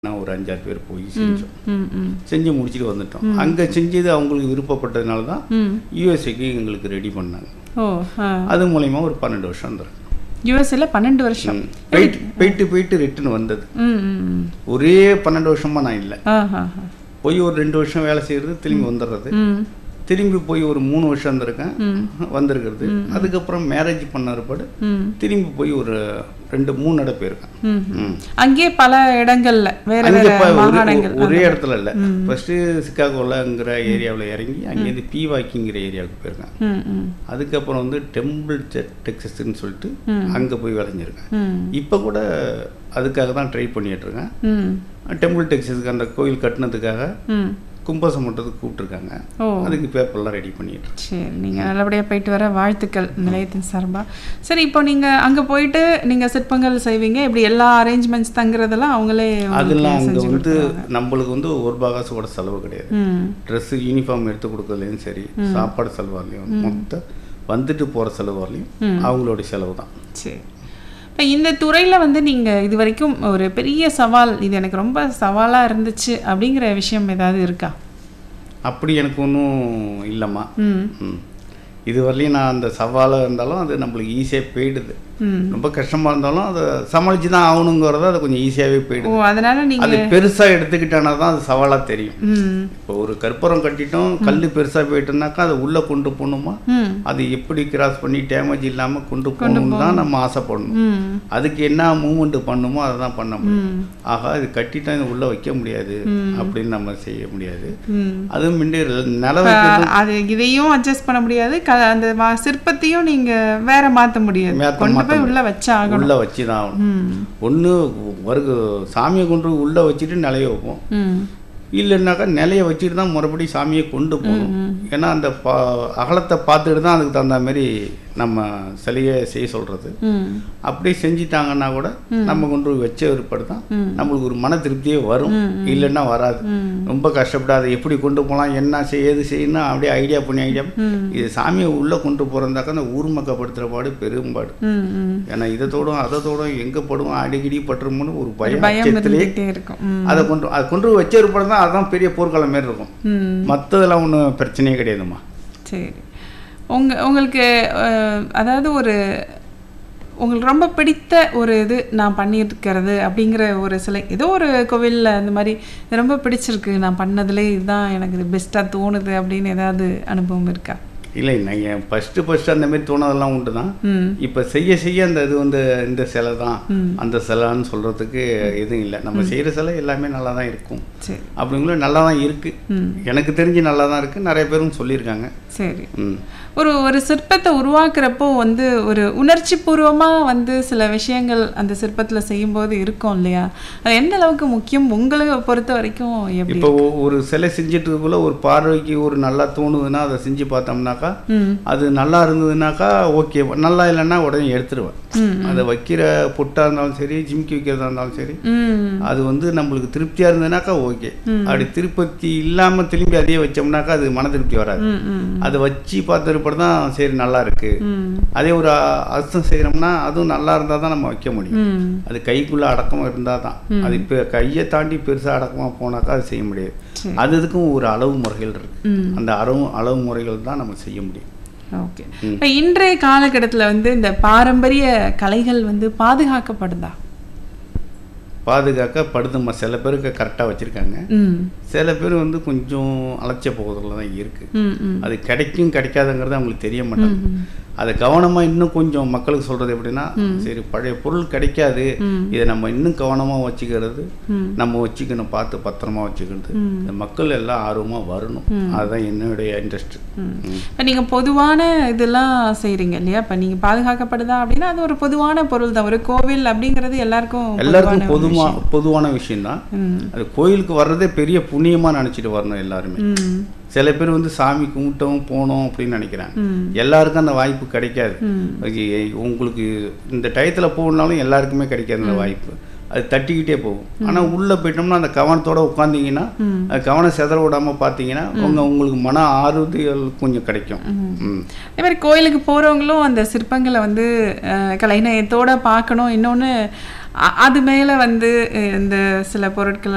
நான் ஒரு அஞ்சாறு பேர் போய் செஞ்சோம் ம் ம் செஞ்சு முடிச்சுட்டு வந்துட்டோம் அங்கே செஞ்சது அவங்களுக்கு விருப்பப்பட்டதுனால தான் ம் யூஎஸ்ஏக்கு எங்களுக்கு ரெடி பண்ணாங்க ஓ ஆ அது மூலயமா ஒரு பன்னெண்டு வருஷம் வந்துருக்கு யூஎஸ்ஏல பன்னெண்டு வருஷம் போயிட்டு போயிட்டு போயிட்டு ரிட்டர்ன் வந்தது ம் ம் ம் ஒரே பன்னெண்டு வருஷமா நான் இல்லை ஆ ஆ ஆ. போய் ஒரு ரெண்டு வருஷம் வேலை செய்கிறது திரும்பி வந்துடுறது ம் திரும்பி போய் ஒரு மூணு வருஷம் இருந்திருக்கேன் ம் வந்திருக்கிறது அதுக்கப்புறம் மேரேஜ் பண்ண பிற்பாடு ம் திரும்பி போய் ஒரு ரெண்டு மூணு இடம் போயிருக்கேன் ம் ம். அங்கேயே பல இடங்கள்ல வேற அங்கே வேற இப்போ ஒரு- மாகாணங்கள் ஒரே இடத்துல இல்லை ஃபர்ஸ்ட் சிக்காகோலங்கிற ஏரியாவில் இறங்கி அங்கேருந்து பீவாக்கிங்கிற ஏரியாவுக்கு போயிருக்கேன் ம் ம் அதுக்கப்புறம் வந்து டெம்பிள் டெக்ஸஸ்ன்னு சொல்லிட்டு அங்கே போய் விளைஞ்சிருக்கேன் ம் இப்போ கூட அதுக்காக தான் ட்ரை பண்ணிட்டு இருக்கேன் ம் டெம்பிள் டெக்ஸஸ்க்கு அந்த கோயில் கட்டினதுக்காக ம் கும்பசம் பண்ணுறதுக்கு கூப்பிட்டுருக்காங்க ஓ அதுக்கு பேப்பர்லாம் ரெடி பண்ணிட்டு இருக்கேன். சரி நீங்கள் நல்லபடியாக போயிட்டு வர வாழ்த்துக்கள் நிலையத்தின் சார்பா சரி இப்போ நீங்கள் அங்கே போயிட்டு நீங்கள் சிற்பங்கள் செய்வீங்க இப்படி எல்லா அரேஞ்ச்மெண்ட்ஸ் தங்குறதெல்லாம் அவங்களே உங்களுக்கு அதெல்லாம் அங்கே செஞ்சு வந்து கொடுத்துருவாங்க. நம்மளுக்கு வந்து ஒரு பாகாசு கூட செலவு கிடையாது ம் ட்ரெஸ்ஸு யூனிஃபார்ம் எடுத்து கொடுக்கறதுலையும் சரி சாப்பாடு செலவாலையும் மொத்த வந்துட்டு போகிற செலவு வரலையும் அவங்களோட செலவு தான் சரி இப்போ இந்த துறையில் வந்து நீங்கள் இது வரைக்கும் ஒரு பெரிய சவால் இது எனக்கு ரொம்ப சவாலாக இருந்துச்சு அப்படிங்கிற விஷயம் ஏதாவது இருக்கா அப்படி எனக்கு ஒன்றும் இல்லைம்மா ம் ம் இது வரலையும் நான் அந்த சவாலாக இருந்தாலும் அது நம்மளுக்கு ஈஸியாக போயிடுது ம் ரொம்ப கஷ்டமாக இருந்தாலும் அதை சமாளித்து தான் ஆகணுங்கிறது அது கொஞ்சம் ஈஸியாகவே ஓ போயிடுது அதனால நீங்கள் அது பெருசாக எடுத்துக்கிட்டானா தான் அது சவாலாக தெரியும் ம் இப்போ ஒரு கற்பூரம் கட்டிட்டோம் கல் பெருசாக போயிட்டுனாக்கா அதை உள்ளே கொண்டு போகணுமா ம் அது எப்படி கிராஸ் பண்ணி டேமேஜ் இல்லாமல் கொண்டு போகணும்னு தான் நம்ம ஆசைப்படணும் ம் அதுக்கு என்ன மூமெண்ட் பண்ணுமோ அதை தான் பண்ண முடியும் ம் ஆகா இது கட்டிட்டா இது உள்ளே வைக்க முடியாது அப்படின்னு நம்ம செய்ய முடியாது ம் அதுவும் மிண்டி நில இப்ப வைக்கிறது அது இதையும் அட்ஜஸ்ட் பண்ண முடியாது க அந்த வா- சிற்பத்தையும் நீங்க வேற மாத்த முடியாது மாத்த- கொண்டு மாத்த போய் உள்ள வச்சாகணும் உள்ளே வச்சு தான் ஆகணும் ம் ஒன்று வருகு சாமியை கொண்டு போய் உள்ளே வச்சுட்டு நிலைய வைப்போம் ம் இல்லைன்னாக்கா நிலைய வச்சுட்டு தான் மறுபடியும் சாமியை கொண்டு போகணும் ஏன்னா அந்த பா அகலத்தை பார்த்துட்டு தான் அதுக்கு தகுந்த மாதிரி நம்ம சிலையை செய்ய சொல்கிறது ம் அப்படி செஞ்சிட்டாங்கன்னா கூட நம்ம கொண்டு போய் வச்ச ஏற்பாடு தான் நம்மளுக்கு ஒரு மன திருப்தியே வரும் இல்லைன்னா வராது ம் ரொம்ப கஷ்டப்பட்டு அதை எப்படி கொண்டு போகலாம் என்ன செய்ய எது செய்யணும் அப்படியே ஐடியா பண்ணி ஐடியா ம். இது சாமியை உள்ளே கொண்டு போகிறந்தாக்கா அந்த ஊர் மக்கப்படுத்துகிற பாடு பெரும்பாடு ம் ம் ஏன்னா இதை தோடும் அதை தோடும் எங்கே படும் அடிக்கடி பட்டுருமோன்னு ஒரு பயம் பயம் அச்சத்திலே இருந்துகிட்டே இருக்கும் ம் அதை கொண்டு அதை கொண்டு போய் வச்ச ஏற்பாடு தான் அதுதான் பெரிய போர்க்காலம் மாரி இருக்கும் ம் மற்றதெல்லாம் ஒன்றும் பிரச்சனையே கிடையாதும்மா சரி உங்க உங்களுக்கு அஹ், அதாவது ஒரு உங்களுக்கு ரொம்ப பிடித்த ஒரு இது நான் பண்ணியிருக்கிறது அப்படிங்கிற ஒரு சிலை ஏதோ ஒரு கோவிலில் அந்த மாதிரி இது ரொம்ப பிடிச்சிருக்கு நான் பண்ணதுலே இதுதான் எனக்கு இது பெஸ்ட்டாக தோணுது அப்படின்னு ஏதாவது அனுபவம் இருக்கா இல்லை நீங்கள் ஃபஸ்ட்டு ஃபஸ்ட்டு அந்த மாதிரி தோணதெல்லாம் உண்டு தான் ம் இப்போ செய்ய செய்ய அந்த இது வந்து இந்த சிலை தான் அந்த சிலைன்னு சொல்கிறதுக்கு எதுவும் இல்லை நம்ம செய்கிற சிலை எல்லாமே நல்லா தான் இருக்கும் சரி அப்படிங்கள நல்லா தான் இருக்குது ம் எனக்கு தெரிஞ்சு நல்லா தான் இருக்குது நிறைய பேரும் சொல்லியிருக்காங்க சரி ம் ஒரு ஒரு சிற்பத்தை உருவாக்குறப்போ வந்து ஒரு உணர்ச்சி பூர்வமாக வந்து சில விஷயங்கள் அந்த சிற்பத்தில் செய்யும்போது இருக்கும் இல்லையா அது எந்த அளவுக்கு முக்கியம் உங்களை பொறுத்த வரைக்கும் எப்படி இப்போ ஒ- ஒரு சிலை செஞ்சிட்டு ஒரு பார்வைக்கு ஒரு நல்லா தோணுதுன்னா அதை செஞ்சு பார்த்தோம்னாக்கா ம் அது நல்லா இருந்ததுனாக்கா ஓகே நல்லா இல்லைன்னா உடனே எடுத்துருவேன் ம் அதை வைக்கிற பொட்டாக இருந்தாலும் சரி ஜிம்கி வைக்கிறதா இருந்தாலும் சரி ம் அது வந்து நம்மளுக்கு திருப்தியாக இருந்ததுனாக்கா ஓகே அப்படி திருப்பதி இல்லாமல் திரும்பி அதையே வச்சோம்னாக்கா அது மன திருப்தி வராது ம் ம் அதை வச்சு பார்த்த பிற்பாடு தான் சரி நல்லா இருக்கு ம் அதே ஒரு அ- அர்த்தம் செய்கிறோம்னா அதுவும் நல்லா இருந்தால் தான் நம்ம வைக்க முடியும் ம் அது கைக்குள்ளே அடக்கமாக இருந்தால் தான் அது இப்போ கையை தாண்டி பெருசாக அடக்கமாக போனாக்கா அது செய்ய முடியாது சரி. அது இதுக்கும் ஒரு அளவு முறைகள் இருக்கு ம் அந்த அளவு அளவு முறைகள் தான் நம்ம செய்ய முடியும் ஓகே இப்போ இன்றைய காலகட்டத்தில் வந்து இந்த பாரம்பரிய கலைகள் வந்து பாதுகாக்கப்படுதா பாதுகாக்க படுதுமா சில பேருக்கு கரெக்டாக வச்சுருக்காங்க ம் சில பேர் வந்து கொஞ்சம் அலட்சிய போகிறதுல தான் இருக்குது ம் ம் அது கிடைக்கும் கிடைக்காதுங்கிறது அவங்களுக்கு தெரிய மாட்டேங்குது அதை கவனமாக இன்னும் கொஞ்சம் மக்களுக்கு சொல்கிறது எப்படின்னா சரி பழைய பொருள் கிடைக்காது ம். இதை நம்ம இன்னும் கவனமாக வச்சுக்கிறது ம். நம்ம வச்சுக்கணும் பார்த்து பத்திரமா வச்சுக்கிறது ம். இந்த மக்கள் எல்லாம் ஆர்வமாக வரணும் அதுதான் என்னுடைய இன்ட்ரெஸ்ட் இப்போ நீங்கள் பொதுவான இதெல்லாம் செய்கிறீங்க இல்லையா இப்போ நீங்கள் பாதுகாக்கப்படுதா அப்படின்னா அது ஒரு பொதுவான பொருள் தான் ஒரு கோவில் அப்படிங்கிறது எல்லாருக்கும் எல்லாருக்கும் பொதுவான பொதுமா பொதுவான விஷயம்தான் ம் அது கோயிலுக்கு வர்றதே பெரிய புண்ணியமாக நினச்சிட்டு வரணும் எல்லாருமே ம் சில பேர் வந்து சாமி கும்பிட்டோம் போனோம் அப்படின்னு நினைக்கிறாங்க ம் எல்லாருக்கும் அந்த வாய்ப்பு கிடைக்காது ம் ஐய, உங்களுக்கு இந்த டயத்தில் போகணுனாலும் எல்லாருக்குமே கிடைக்காது அந்த வாய்ப்பு அது தட்டிக்கிட்டே போகும் ஆனால் உள்ளே போயிட்டோம்னா அந்த கவனத்தோட உட்காந்தீங்கன்னா ம். அது கவனம் செதற விடாம பார்த்தீங்கன்னா உங்க உங்களுக்கு மன ஆறுதல் கொஞ்சம் கிடைக்கும் ம். அதே மாதிரி கோயிலுக்கு போகிறவங்களும் அந்த சிற்பங்களை வந்து அஹ், கலைநயத்தோட பார்க்கணும் இன்னொன்று அது மேலே வந்து அஹ், இந்த சில பொருட்கள்